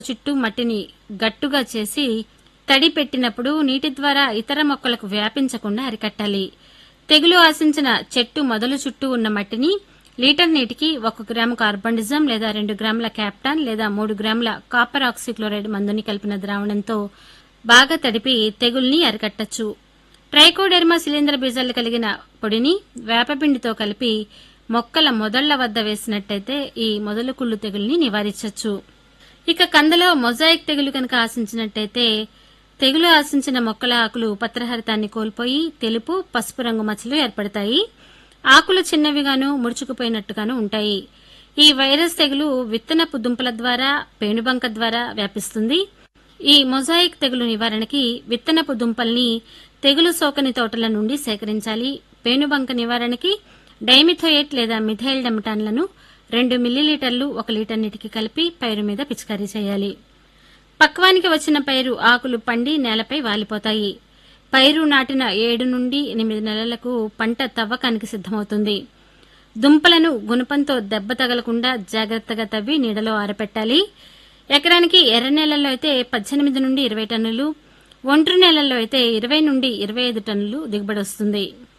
చుట్టూ మట్టిని గట్టుగా చేసి తడి పెట్టినప్పుడు నీటి ద్వారా ఇతర మొక్కలకు వ్యాపించకుండా అరికట్టాలి తెగులు ఆశించిన చెట్టు మొదలు చుట్టూ ఉన్న మట్టిని లీటర్ నీటికి ఒక గ్రాము కార్బండిజం లేదా రెండు గ్రాముల క్యాప్టాన్ లేదా మూడు గ్రాముల కాపర్ ఆక్సిక్లోరైడ్ మందుని కలిపిన ద్రావణంతో బాగా తడిపి తెగుల్ని అరికట్టచ్చు ట్రైకోడెర్మా శిలీంద్ర బీజాలు కలిగిన పొడిని వేపపిండితో కలిపి మొక్కల మొదళ్ల వద్ద వేసినట్టయితే ఈ మొదలు కుళ్ళు తెగుల్ని నివారించవచ్చు ఇక కందలో మొజాయిక్ తెగులు కనుక ఆశించినట్టయితే తెగులు ఆశించిన మొక్కల ఆకులు పత్రహరితాన్ని కోల్పోయి తెలుపు పసుపు రంగు మచ్చలు ఏర్పడతాయి ఆకులు చిన్నవిగాను ముడుచుకుపోయినట్టుగాను ఉంటాయి ఈ వైరస్ తెగులు విత్తనపు దుంపల ద్వారా పేనుబంక ద్వారా వ్యాపిస్తుంది ఈ మొజాయిక్ తెగులు నివారణకి విత్తనపు దుంపల్ని తెగులు సోకని తోటల నుండి సేకరించాలి పేనుబంక నివారణకి డైమిథోయేట్ లేదా మిథైల్ డెమటాన్లను రెండు మిల్లీలీటర్లు ఒక లీటర్ నీటికి కలిపి పైరు మీద పిచికారీ చేయాలి పక్వానికి వచ్చిన పైరు ఆకులు పండి నేలపై వాలిపోతాయి పైరు నాటిన ఏడు నుండి ఎనిమిది నెలలకు పంట తవ్వకానికి సిద్దమవుతుంది దుంపలను గుణపంతో దెబ్బ తగలకుండా జాగ్రత్తగా తవ్వి నీడలో ఆరపెట్టాలి ఎకరానికి ఎర్ర నేలల్లో అయితే పద్దెనిమిది నుండి ఇరవై టన్నులు ఒండ్రు నేలల్లో అయితే ఇరవై నుండి ఇరవై ఐదు టన్నులు దిగుబడి వస్తుంది